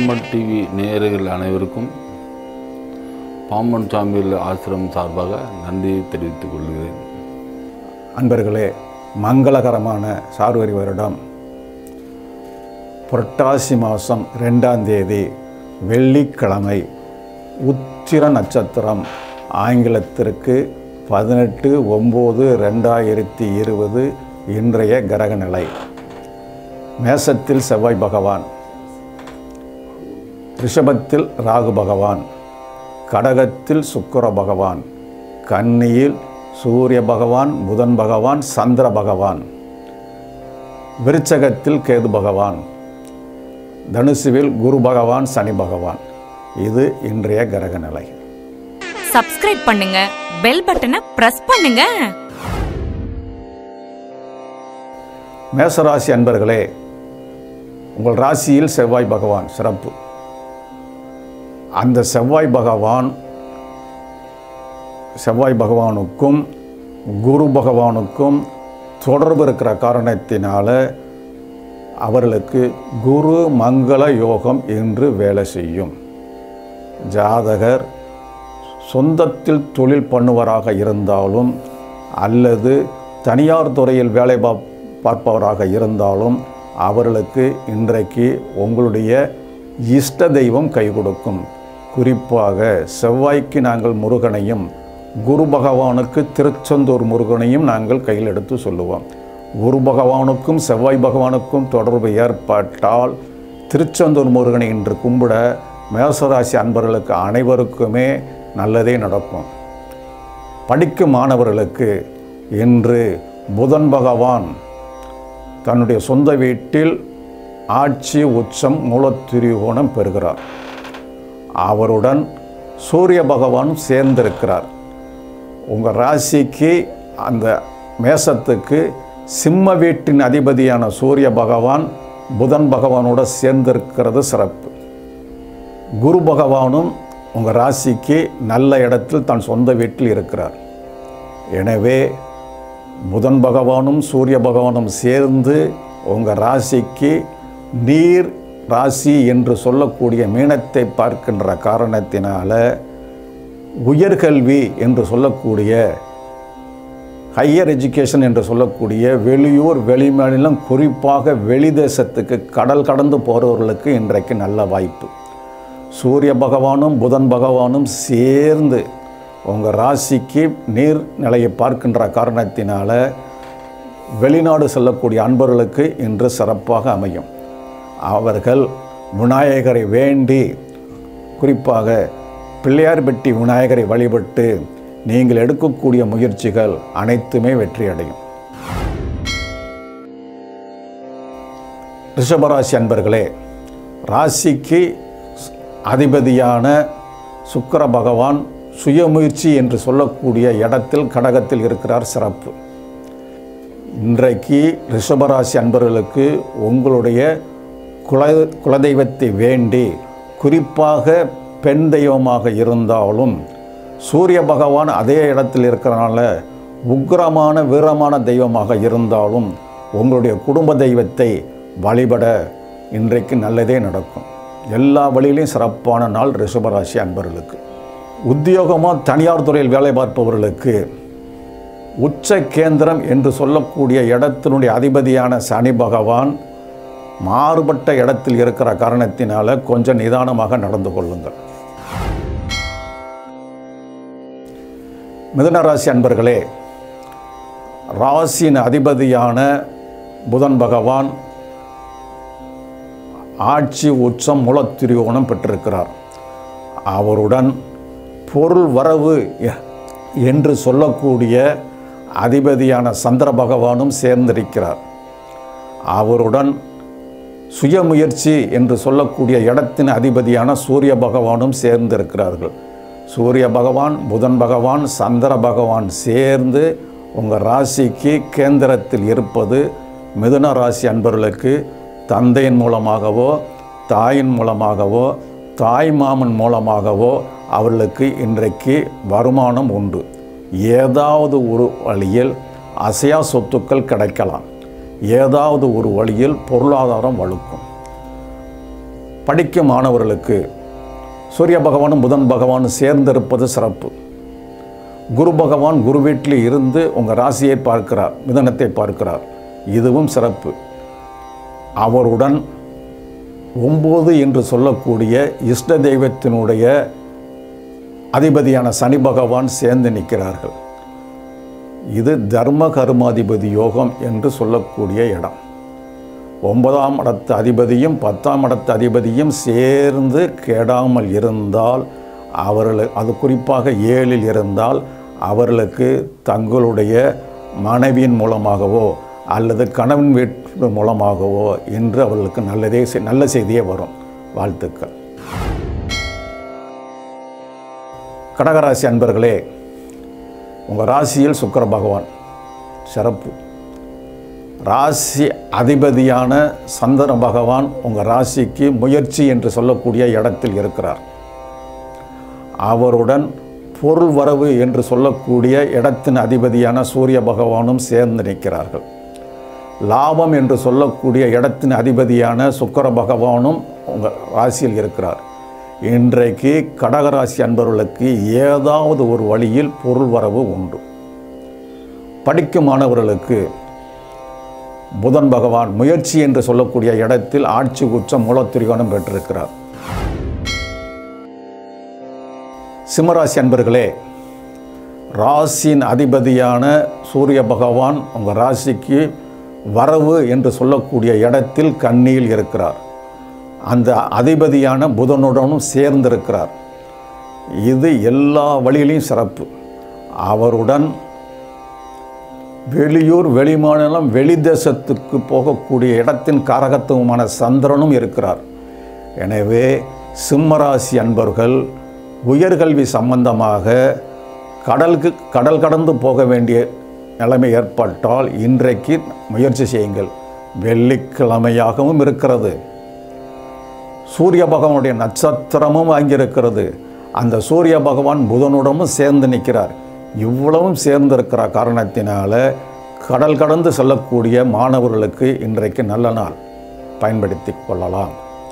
Pamban TV நேயர்கள் அனைவருக்கும் பாம்பன் சாமியில் ஆசிரமம் சார்பாக நன்றியை தெரிவித்துக் கொள்கிறேன் அன்பர்களே மங்களகரமான சார்வரி வருடம் புரட்டாசி மாதம் ரெண்டாம் தேதி வெள்ளிக்கிழமை உத்திர நட்சத்திரம் ஆங்கிலத்திற்கு பதினெட்டு ஒம்பது ரெண்டாயிரத்தி இருபது இன்றைய கிரகநிலை மேசத்தில் செவ்வாய் பகவான் ரிஷபத்தில் ராகு பகவான் கடகத்தில் சுக்கிர பகவான் கன்னியில் சூரிய பகவான் புதன் பகவான் சந்திர பகவான் விருச்சகத்தில் கேது பகவான் தனுசுவில் குரு பகவான் சனி பகவான் இது இன்றைய கிரக நிலை சப்ஸ்கிரைப் பண்ணுங்க பெல் பட்டனை பிரஸ் பண்ணுங்க மேசராசி அன்பர்களே உங்கள் ராசியில் செவ்வாய் பகவான் சிறப்பு அந்த செவ்வாய் பகவான் செவ்வாய் பகவானுக்கும் குரு பகவானுக்கும் தொடர்பு இருக்கிற காரணத்தினால அவர்களுக்கு குரு மங்கள யோகம் என்று வேலை செய்யும் ஜாதகர் சொந்தத்தில் தொழில் பண்ணுவராக இருந்தாலும் அல்லது தனியார் துறையில் வேலை பா பார்ப்பவராக இருந்தாலும் அவர்களுக்கு இன்றைக்கு உங்களுடைய இஷ்ட தெய்வம் கை கொடுக்கும் குறிப்பாக செவ்வாய்க்கு நாங்கள் முருகனையும் குரு பகவானுக்கு திருச்செந்தூர் முருகனையும் நாங்கள் கையில் எடுத்து சொல்லுவோம் குரு பகவானுக்கும் செவ்வாய் பகவானுக்கும் தொடர்பு ஏற்பட்டால் திருச்செந்தூர் முருகனை இன்று கும்பிட மேசராசி அன்பர்களுக்கு அனைவருக்குமே நல்லதே நடக்கும் படிக்கும் மாணவர்களுக்கு இன்று புதன் பகவான் தன்னுடைய சொந்த வீட்டில் ஆட்சி உச்சம் மூலத்திரிகோணம் பெறுகிறார் அவருடன் சூரிய பகவானும் சேர்ந்திருக்கிறார் உங்கள் ராசிக்கு அந்த மேசத்துக்கு சிம்ம வீட்டின் அதிபதியான சூரிய பகவான் புதன் பகவானோட சேர்ந்திருக்கிறது சிறப்பு குரு பகவானும் உங்கள் ராசிக்கு நல்ல இடத்தில் தன் சொந்த வீட்டில் இருக்கிறார் எனவே புதன் பகவானும் சூரிய பகவானும் சேர்ந்து உங்கள் ராசிக்கு நீர் ராசி என்று சொல்லக்கூடிய மீனத்தை பார்க்கின்ற காரணத்தினால உயர்கல்வி என்று சொல்லக்கூடிய ஹையர் எஜுகேஷன் என்று சொல்லக்கூடிய வெளியூர் வெளிமாநிலம் குறிப்பாக வெளி தேசத்துக்கு கடல் கடந்து போகிறவர்களுக்கு இன்றைக்கு நல்ல வாய்ப்பு சூரிய பகவானும் புதன் பகவானும் சேர்ந்து உங்கள் ராசிக்கு நீர் நிலையை பார்க்கின்ற காரணத்தினால வெளிநாடு செல்லக்கூடிய அன்பர்களுக்கு இன்று சிறப்பாக அமையும் அவர்கள் விநாயகரை வேண்டி குறிப்பாக பிள்ளையார்பட்டி விநாயகரை வழிபட்டு நீங்கள் எடுக்கக்கூடிய முயற்சிகள் அனைத்துமே வெற்றியடையும் ரிஷபராசி அன்பர்களே ராசிக்கு அதிபதியான சுக்கிர பகவான் சுயமுயற்சி என்று சொல்லக்கூடிய இடத்தில் கடகத்தில் இருக்கிறார் சிறப்பு இன்றைக்கு ரிஷபராசி அன்பர்களுக்கு உங்களுடைய குல குலதெய்வத்தை வேண்டி குறிப்பாக பெண் தெய்வமாக இருந்தாலும் சூரிய பகவான் அதே இடத்தில் இருக்கிறனால உக்கிரமான வீரமான தெய்வமாக இருந்தாலும் உங்களுடைய குடும்ப தெய்வத்தை வழிபட இன்றைக்கு நல்லதே நடக்கும் எல்லா வழியிலையும் சிறப்பான நாள் ரிஷபராசி அன்பர்களுக்கு உத்தியோகமாக தனியார் துறையில் வேலை பார்ப்பவர்களுக்கு உச்ச கேந்திரம் என்று சொல்லக்கூடிய இடத்தினுடைய அதிபதியான சனி பகவான் மாறுபட்ட இடத்தில் இருக்கிற காரணத்தினால கொஞ்சம் நிதானமாக நடந்து கொள்ளுங்கள் மிதுன ராசி அன்பர்களே ராசியின் அதிபதியான புதன் பகவான் ஆட்சி உச்சம் மூலத்திரியோணம் பெற்றிருக்கிறார் அவருடன் பொருள் வரவு எ- என்று சொல்லக்கூடிய அதிபதியான சந்திர பகவானும் சேர்ந்திருக்கிறார் அவருடன் சுயமுயற்சி என்று சொல்லக்கூடிய இடத்தின் அதிபதியான சூரிய பகவானும் சேர்ந்திருக்கிறார்கள் சூரிய பகவான் புதன் பகவான் சந்திர பகவான் சேர்ந்து உங்கள் ராசிக்கு கேந்திரத்தில் இருப்பது மிதுன ராசி அன்பர்களுக்கு தந்தையின் மூலமாகவோ தாயின் மூலமாகவோ தாய் மாமன் மூலமாகவோ அவர்களுக்கு இன்றைக்கு வருமானம் உண்டு ஏதாவது ஒரு வழியில் அசையா சொத்துக்கள் கிடைக்கலாம் ஏதாவது ஒரு வழியில் பொருளாதாரம் வலுக்கும் படிக்கும் மாணவர்களுக்கு சூரிய பகவானும் புதன் பகவானும் சேர்ந்திருப்பது சிறப்பு குரு பகவான் குரு வீட்டில் இருந்து உங்கள் ராசியை பார்க்கிறார் மிதனத்தை பார்க்கிறார் இதுவும் சிறப்பு அவருடன் ஒம்பது என்று சொல்லக்கூடிய இஷ்ட தெய்வத்தினுடைய அதிபதியான சனி பகவான் சேர்ந்து நிற்கிறார்கள் இது தர்ம கர்மாதிபதி யோகம் என்று சொல்லக்கூடிய இடம் ஒன்பதாம் இடத்து அதிபதியும் பத்தாம் இடத்து அதிபதியும் சேர்ந்து கெடாமல் இருந்தால் அவர்கள் அது குறிப்பாக ஏழில் இருந்தால் அவர்களுக்கு தங்களுடைய மனைவியின் மூலமாகவோ அல்லது கணவன் வீட்டு மூலமாகவோ என்று அவர்களுக்கு நல்லதே செய்- நல்ல செய்தியே வரும் வாழ்த்துக்கள் கடகராசி அன்பர்களே உங்கள் ராசியில் சுக்கிர பகவான் சிறப்பு ராசி அதிபதியான சந்திர பகவான் உங்கள் ராசிக்கு முயற்சி என்று சொல்லக்கூடிய இடத்தில் இருக்கிறார் அவருடன் பொருள் வரவு என்று சொல்லக்கூடிய இடத்தின் அதிபதியான சூரிய பகவானும் சேர்ந்து நிற்கிறார்கள் லாபம் என்று சொல்லக்கூடிய இடத்தின் அதிபதியான சுக்கிர பகவானும் உங்கள் ராசியில் இருக்கிறார் இன்றைக்கு கடகராசி அன்பர்களுக்கு ஏதாவது ஒரு வழியில் பொருள் வரவு உண்டு படிக்கும் மாணவர்களுக்கு புதன் பகவான் முயற்சி என்று சொல்லக்கூடிய இடத்தில் ஆட்சி உச்சம் மூலத்திரிகோணம் பெற்றிருக்கிறார் சிம்மராசி அன்பர்களே ராசியின் அதிபதியான சூரிய பகவான் உங்கள் ராசிக்கு வரவு என்று சொல்லக்கூடிய இடத்தில் கண்ணியில் இருக்கிறார் அந்த அதிபதியான புதனுடனும் சேர்ந்திருக்கிறார் இது எல்லா வழியிலையும் சிறப்பு அவருடன் வெளியூர் வெளிமாநிலம் வெளி தேசத்துக்கு போகக்கூடிய இடத்தின் காரகத்துவமான சந்திரனும் இருக்கிறார் எனவே சிம்மராசி அன்பர்கள் உயர்கல்வி சம்பந்தமாக கடலுக்கு கடல் கடந்து போக வேண்டிய நிலைமை ஏற்பட்டால் இன்றைக்கு முயற்சி செய்யுங்கள் வெள்ளிக்கிழமையாகவும் இருக்கிறது சூரிய பகவானுடைய நட்சத்திரமும் அங்கிருக்கிறது அந்த சூரிய பகவான் புதனுடனும் சேர்ந்து நிற்கிறார் இவ்வளவும் சேர்ந்திருக்கிற காரணத்தினால கடல் கடந்து செல்லக்கூடிய மாணவர்களுக்கு இன்றைக்கு நல்ல நாள் பயன்படுத்தி கொள்ளலாம்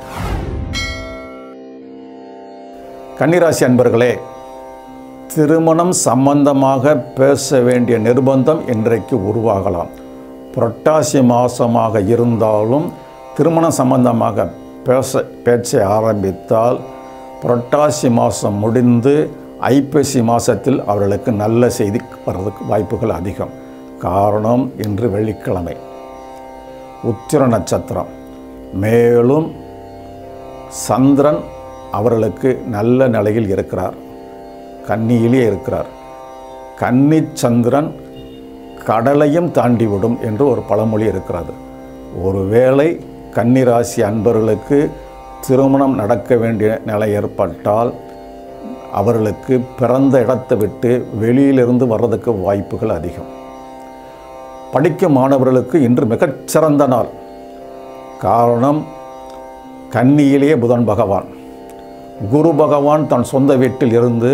கன்னிராசி அன்பர்களே திருமணம் சம்பந்தமாக பேச வேண்டிய நிர்பந்தம் இன்றைக்கு உருவாகலாம் புரட்டாசி மாதமாக இருந்தாலும் திருமணம் சம்பந்தமாக பேச பேச்சை ஆரம்பித்தால் புரட்டாசி மாதம் முடிந்து ஐப்பசி மாதத்தில் அவர்களுக்கு நல்ல செய்தி வர்றதுக்கு வாய்ப்புகள் அதிகம் காரணம் இன்று வெள்ளிக்கிழமை உத்திர நட்சத்திரம் மேலும் சந்திரன் அவர்களுக்கு நல்ல நிலையில் இருக்கிறார் கன்னியிலே இருக்கிறார் கன்னி சந்திரன் கடலையும் தாண்டிவிடும் என்று ஒரு பழமொழி இருக்கிறது ஒருவேளை கன்னிராசி அன்பர்களுக்கு திருமணம் நடக்க வேண்டிய நிலை ஏற்பட்டால் அவர்களுக்கு பிறந்த இடத்தை விட்டு வெளியிலிருந்து வர்றதுக்கு வாய்ப்புகள் அதிகம் படிக்கும் மாணவர்களுக்கு இன்று மிகச்சிறந்த நாள் காரணம் கன்னியிலேயே புதன் பகவான் குரு பகவான் தன் சொந்த வீட்டில் இருந்து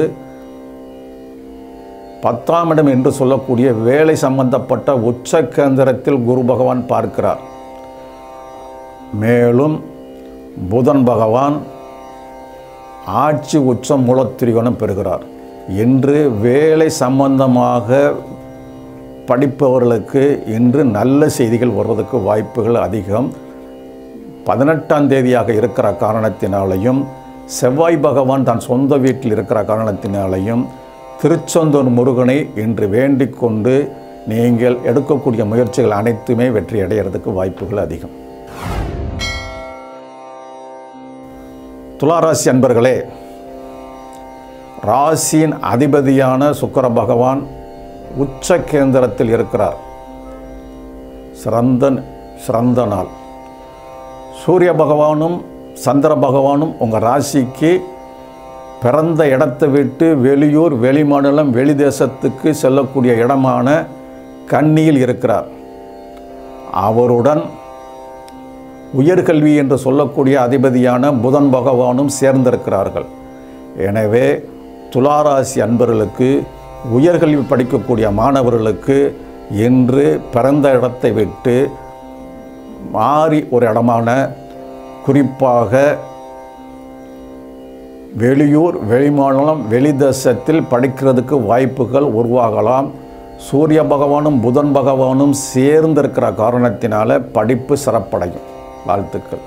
பத்தாம் இடம் என்று சொல்லக்கூடிய வேலை சம்பந்தப்பட்ட உச்ச கேந்திரத்தில் குரு பகவான் பார்க்கிறார் மேலும் புதன் பகவான் ஆட்சி உச்சம் மூலத்திரிகோணம் பெறுகிறார் இன்று வேலை சம்பந்தமாக படிப்பவர்களுக்கு இன்று நல்ல செய்திகள் வருவதற்கு வாய்ப்புகள் அதிகம் பதினெட்டாம் தேதியாக இருக்கிற காரணத்தினாலையும் செவ்வாய் பகவான் தன் சொந்த வீட்டில் இருக்கிற காரணத்தினாலையும் திருச்செந்தூர் முருகனை இன்று வேண்டிக் கொண்டு நீங்கள் எடுக்கக்கூடிய முயற்சிகள் அனைத்துமே வெற்றி அடைகிறதுக்கு வாய்ப்புகள் அதிகம் துளாராசி அன்பர்களே ராசியின் அதிபதியான சுக்கிர பகவான் உச்ச கேந்திரத்தில் இருக்கிறார் சிறந்த சிறந்த நாள் சூரிய பகவானும் சந்திர பகவானும் உங்கள் ராசிக்கு பிறந்த இடத்தை விட்டு வெளியூர் வெளிமாநிலம் வெளி தேசத்துக்கு செல்லக்கூடிய இடமான கன்னியில் இருக்கிறார் அவருடன் உயர்கல்வி என்று சொல்லக்கூடிய அதிபதியான புதன் பகவானும் சேர்ந்திருக்கிறார்கள் எனவே துளாராசி அன்பர்களுக்கு உயர்கல்வி படிக்கக்கூடிய மாணவர்களுக்கு இன்று பிறந்த இடத்தை விட்டு மாறி ஒரு இடமான குறிப்பாக வெளியூர் வெளிமாநிலம் வெளிதேசத்தில் படிக்கிறதுக்கு வாய்ப்புகள் உருவாகலாம் சூரிய பகவானும் புதன் பகவானும் சேர்ந்திருக்கிற காரணத்தினால படிப்பு சிறப்படையும் வாழ்த்துக்கள்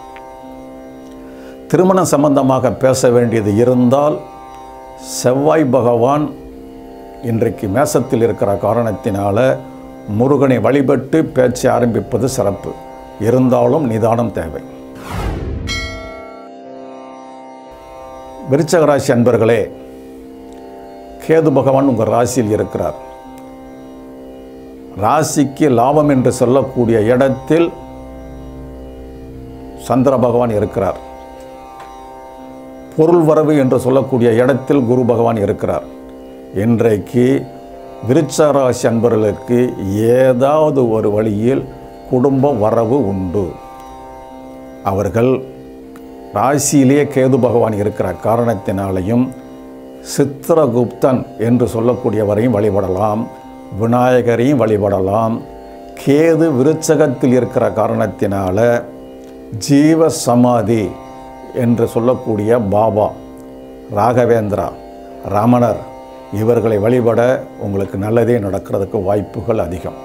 திருமணம் சம்பந்தமாக பேச வேண்டியது இருந்தால் செவ்வாய் பகவான் இன்றைக்கு மேசத்தில் இருக்கிற காரணத்தினால முருகனை வழிபட்டு பேச்சை ஆரம்பிப்பது சிறப்பு இருந்தாலும் நிதானம் தேவை விருச்சக ராசி அன்பர்களே கேது பகவான் உங்கள் ராசியில் இருக்கிறார் ராசிக்கு லாபம் என்று சொல்லக்கூடிய இடத்தில் சந்திர பகவான் இருக்கிறார் பொருள் வரவு என்று சொல்லக்கூடிய இடத்தில் குரு பகவான் இருக்கிறார் இன்றைக்கு விருச்சக ராசி அன்பர்களுக்கு ஏதாவது ஒரு வழியில் குடும்ப வரவு உண்டு அவர்கள் ராசியிலே கேது பகவான் இருக்கிற காரணத்தினாலையும் சித்திரகுப்தன் என்று சொல்லக்கூடியவரையும் வழிபடலாம் விநாயகரையும் வழிபடலாம் கேது விருச்சகத்தில் இருக்கிற காரணத்தினால ஜீவ சமாதி என்று சொல்லக்கூடிய பாபா ராகவேந்திரா ரமணர் இவர்களை வழிபட உங்களுக்கு நல்லதே நடக்கிறதுக்கு வாய்ப்புகள் அதிகம்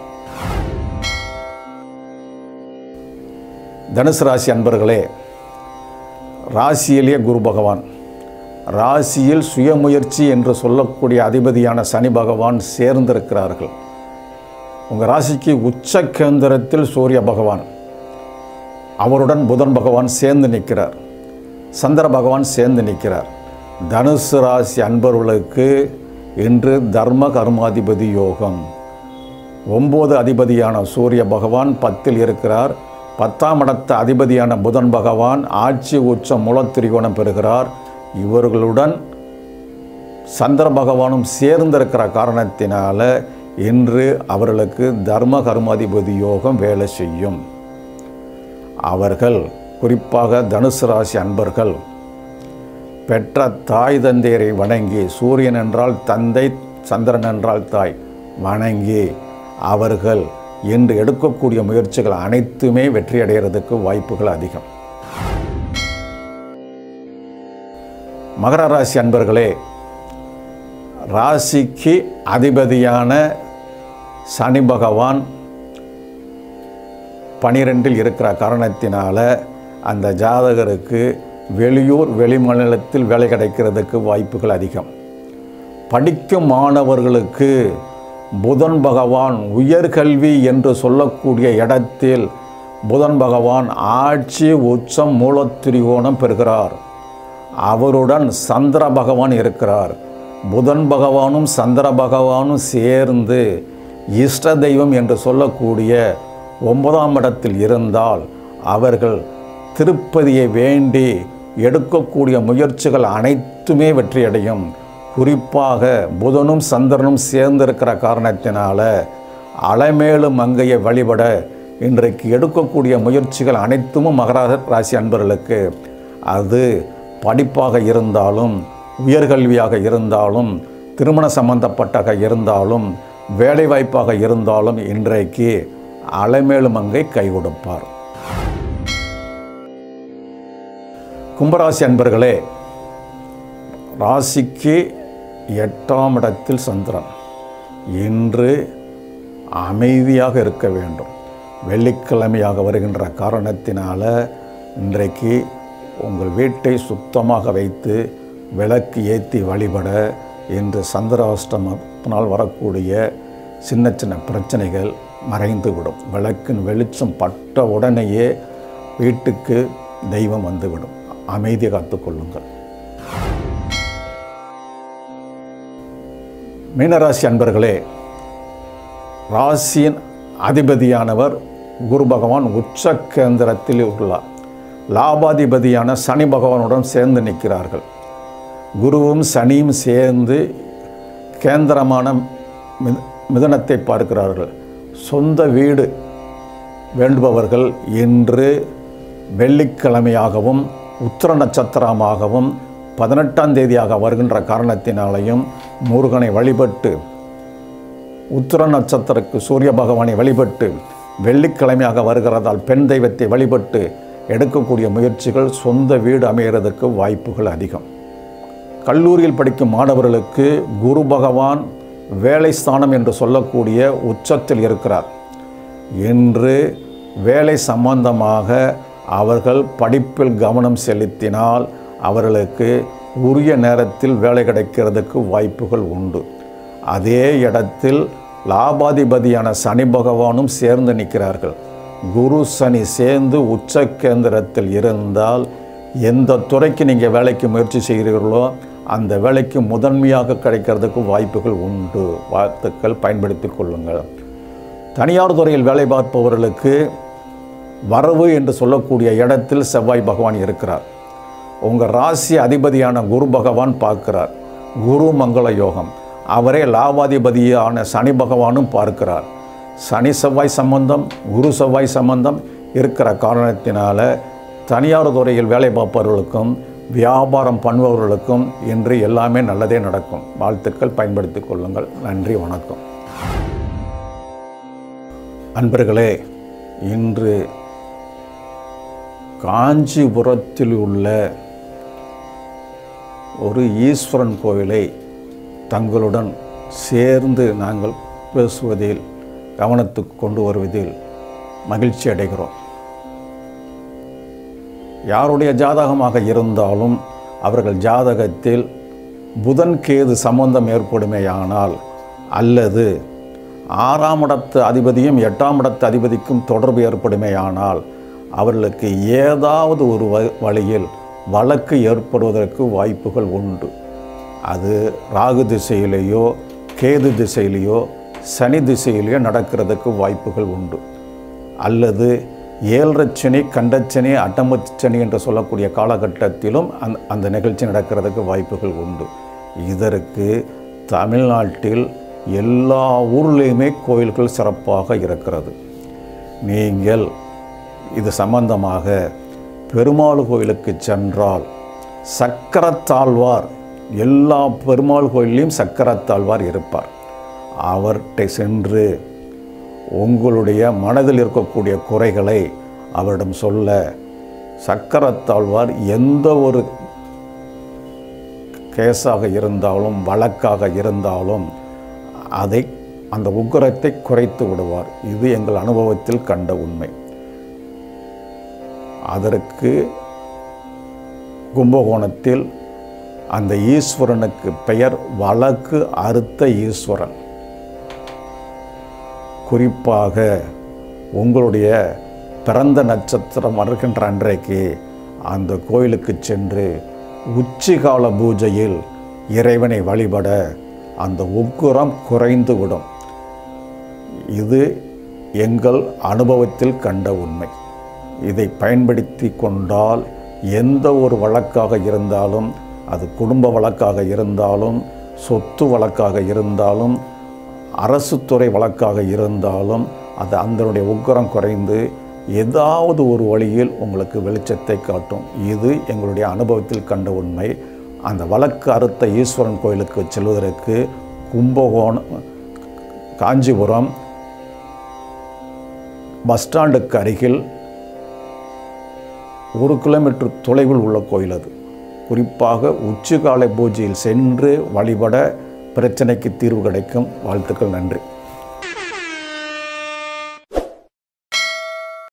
தனுசு ராசி அன்பர்களே ராசியிலே குரு பகவான் ராசியில் சுயமுயற்சி என்று சொல்லக்கூடிய அதிபதியான சனி பகவான் சேர்ந்திருக்கிறார்கள் உங்கள் ராசிக்கு உச்ச கேந்திரத்தில் சூரிய பகவான் அவருடன் புதன் பகவான் சேர்ந்து நிற்கிறார் சந்திர பகவான் சேர்ந்து நிற்கிறார் தனுசு ராசி அன்பர்களுக்கு இன்று தர்ம கர்மாதிபதி யோகம் ஒம்பது அதிபதியான சூரிய பகவான் பத்தில் இருக்கிறார் பத்தாம் இடத்த அதிபதியான புதன் பகவான் ஆட்சி உச்ச மூலத்திரிகோணம் பெறுகிறார் இவர்களுடன் சந்திர பகவானும் சேர்ந்திருக்கிற காரணத்தினால இன்று அவர்களுக்கு தர்ம கர்மாதிபதி யோகம் வேலை செய்யும் அவர்கள் குறிப்பாக தனுசு ராசி அன்பர்கள் பெற்ற தாய் தந்தையரை வணங்கி சூரியன் என்றால் தந்தை சந்திரன் என்றால் தாய் வணங்கி அவர்கள் இன்று எடுக்கக்கூடிய முயற்சிகள் அனைத்துமே வெற்றி அடைகிறதுக்கு வாய்ப்புகள் அதிகம் மகர ராசி அன்பர்களே ராசிக்கு அதிபதியான சனி பகவான் பனிரெண்டில் இருக்கிற காரணத்தினால அந்த ஜாதகருக்கு வெளியூர் வெளிமாநிலத்தில் வேலை கிடைக்கிறதுக்கு வாய்ப்புகள் அதிகம் படிக்கும் மாணவர்களுக்கு புதன் பகவான் உயர்கல்வி என்று சொல்லக்கூடிய இடத்தில் புதன் பகவான் ஆட்சி உச்சம் மூலத்திரிகோணம் பெறுகிறார் அவருடன் சந்திர பகவான் இருக்கிறார் புதன் பகவானும் சந்திர பகவானும் சேர்ந்து இஷ்ட தெய்வம் என்று சொல்லக்கூடிய ஒன்பதாம் இடத்தில் இருந்தால் அவர்கள் திருப்பதியை வேண்டி எடுக்கக்கூடிய முயற்சிகள் அனைத்துமே வெற்றியடையும் குறிப்பாக புதனும் சந்திரனும் சேர்ந்திருக்கிற காரணத்தினால அலைமேலு மங்கையை வழிபட இன்றைக்கு எடுக்கக்கூடிய முயற்சிகள் அனைத்தும் மகர ராசி அன்பர்களுக்கு அது படிப்பாக இருந்தாலும் உயர்கல்வியாக இருந்தாலும் திருமண சம்பந்தப்பட்டாக இருந்தாலும் வேலைவாய்ப்பாக இருந்தாலும் இன்றைக்கு அலைமேலு மங்கை கை கொடுப்பார் கும்பராசி அன்பர்களே ராசிக்கு எட்டாம் இடத்தில் சந்திரன் இன்று அமைதியாக இருக்க வேண்டும் வெள்ளிக்கிழமையாக வருகின்ற காரணத்தினால இன்றைக்கு உங்கள் வீட்டை சுத்தமாக வைத்து விளக்கு ஏற்றி வழிபட இன்று சந்திராஷ்டமத்தினால் வரக்கூடிய சின்ன சின்ன பிரச்சனைகள் மறைந்துவிடும் விளக்கின் வெளிச்சம் பட்ட உடனேயே வீட்டுக்கு தெய்வம் வந்துவிடும் அமைதி காத்துக்கொள்ளுங்கள் மீனராசி அன்பர்களே ராசியின் அதிபதியானவர் குரு பகவான் உச்ச கேந்திரத்தில் உள்ளார் லாபாதிபதியான சனி பகவானுடன் சேர்ந்து நிற்கிறார்கள் குருவும் சனியும் சேர்ந்து கேந்திரமான மித- மிதனத்தை பார்க்கிறார்கள் சொந்த வீடு வேண்டுபவர்கள் இன்று வெள்ளிக்கிழமையாகவும் உத்திர நட்சத்திரமாகவும் பதினெட்டாம் தேதியாக வருகின்ற காரணத்தினாலையும் முருகனை வழிபட்டு உத்திர நட்சத்திரக்கு சூரிய பகவானை வழிபட்டு வெள்ளிக்கிழமையாக வருகிறதால் பெண் தெய்வத்தை வழிபட்டு எடுக்கக்கூடிய முயற்சிகள் சொந்த வீடு அமைகிறதுக்கு வாய்ப்புகள் அதிகம் கல்லூரியில் படிக்கும் மாணவர்களுக்கு குரு பகவான் வேலை ஸ்தானம் என்று சொல்லக்கூடிய உச்சத்தில் இருக்கிறார் என்று வேலை சம்பந்தமாக அவர்கள் படிப்பில் கவனம் செலுத்தினால் அவர்களுக்கு உரிய நேரத்தில் வேலை கிடைக்கிறதுக்கு வாய்ப்புகள் உண்டு அதே இடத்தில் லாபாதிபதியான சனி பகவானும் சேர்ந்து நிற்கிறார்கள் குரு சனி சேர்ந்து உச்ச கேந்திரத்தில் இருந்தால் எந்த துறைக்கு நீங்கள் வேலைக்கு முயற்சி செய்கிறீர்களோ அந்த வேலைக்கு முதன்மையாக கிடைக்கிறதுக்கு வாய்ப்புகள் உண்டு வாழ்த்துக்கள் பயன்படுத்தி கொள்ளுங்கள் தனியார் துறையில் வேலை பார்ப்பவர்களுக்கு வரவு என்று சொல்லக்கூடிய இடத்தில் செவ்வாய் பகவான் இருக்கிறார் உங்கள் ராசி அதிபதியான குரு பகவான் பார்க்கிறார் குரு மங்கள யோகம் அவரே லாபாதிபதியான சனி பகவானும் பார்க்கிறார் சனி செவ்வாய் சம்பந்தம் குரு செவ்வாய் சம்பந்தம் இருக்கிற காரணத்தினால தனியார் துறையில் வேலை பார்ப்பவர்களுக்கும் வியாபாரம் பண்ணுபவர்களுக்கும் இன்று எல்லாமே நல்லதே நடக்கும் வாழ்த்துக்கள் பயன்படுத்திக் கொள்ளுங்கள் நன்றி வணக்கம் அன்பர்களே இன்று காஞ்சிபுரத்தில் உள்ள ஒரு ஈஸ்வரன் கோவிலை தங்களுடன் சேர்ந்து நாங்கள் பேசுவதில் கவனத்துக்கு கொண்டு வருவதில் மகிழ்ச்சி அடைகிறோம் யாருடைய ஜாதகமாக இருந்தாலும் அவர்கள் ஜாதகத்தில் புதன் கேது சம்பந்தம் ஏற்படுமேயானால் அல்லது ஆறாம் இடத்து அதிபதியும் எட்டாம் இடத்து அதிபதிக்கும் தொடர்பு ஏற்படுமேயானால் அவர்களுக்கு ஏதாவது ஒரு வ- வழியில் வழக்கு ஏற்படுவதற்கு வாய்ப்புகள் உண்டு அது ராகு திசையிலேயோ கேது திசையிலேயோ சனி திசையிலேயோ நடக்கிறதுக்கு வாய்ப்புகள் உண்டு அல்லது ஏழரச்சனி கண்டச்சனி அட்டமச்சனி என்று சொல்லக்கூடிய காலகட்டத்திலும் அந்த அந்த நிகழ்ச்சி நடக்கிறதுக்கு வாய்ப்புகள் உண்டு இதற்கு தமிழ்நாட்டில் எல்லா ஊர்லேயுமே கோயில்கள் சிறப்பாக இருக்கிறது நீங்கள் இது சம்பந்தமாக பெருமாள் கோயிலுக்கு சென்றால் சக்கரத்தாழ்வார் எல்லா பெருமாள் கோயிலையும் சக்கரத்தாழ்வார் இருப்பார் அவர்கிட்ட சென்று உங்களுடைய மனதில் இருக்கக்கூடிய குறைகளை அவரிடம் சொல்ல சக்கரத்தாழ்வார் எந்த ஒரு கேஸாக இருந்தாலும் வழக்காக இருந்தாலும் அதை அந்த உக்கிரத்தை குறைத்து விடுவார் இது எங்கள் அனுபவத்தில் கண்ட உண்மை அதற்கு கும்பகோணத்தில் அந்த ஈஸ்வரனுக்கு பெயர் வழக்கு அறுத்த ஈஸ்வரன் குறிப்பாக உங்களுடைய பிறந்த நட்சத்திரம் வருகின்ற அன்றைக்கு அந்த கோயிலுக்கு சென்று உச்சிகால பூஜையில் இறைவனை வழிபட அந்த உக்குரம் குறைந்து விடும் இது எங்கள் அனுபவத்தில் கண்ட உண்மை இதை பயன்படுத்தி கொண்டால் எந்த ஒரு வழக்காக இருந்தாலும் அது குடும்ப வழக்காக இருந்தாலும் சொத்து வழக்காக இருந்தாலும் அரசு துறை வழக்காக இருந்தாலும் அது அதனுடைய உக்கிரம் குறைந்து ஏதாவது ஒரு வழியில் உங்களுக்கு வெளிச்சத்தை காட்டும் இது எங்களுடைய அனுபவத்தில் கண்ட உண்மை அந்த வழக்கு அறுத்த ஈஸ்வரன் கோயிலுக்கு செல்வதற்கு கும்பகோணம் காஞ்சிபுரம் பஸ் ஸ்டாண்டுக்கு அருகில் ஒரு கிலோமீட்டர் தொலைவில் உள்ள கோயில் அது குறிப்பாக உச்சிகாலை பூஜையில் சென்று வழிபட பிரச்சனைக்கு தீர்வு கிடைக்கும் வாழ்த்துக்கள் நன்றி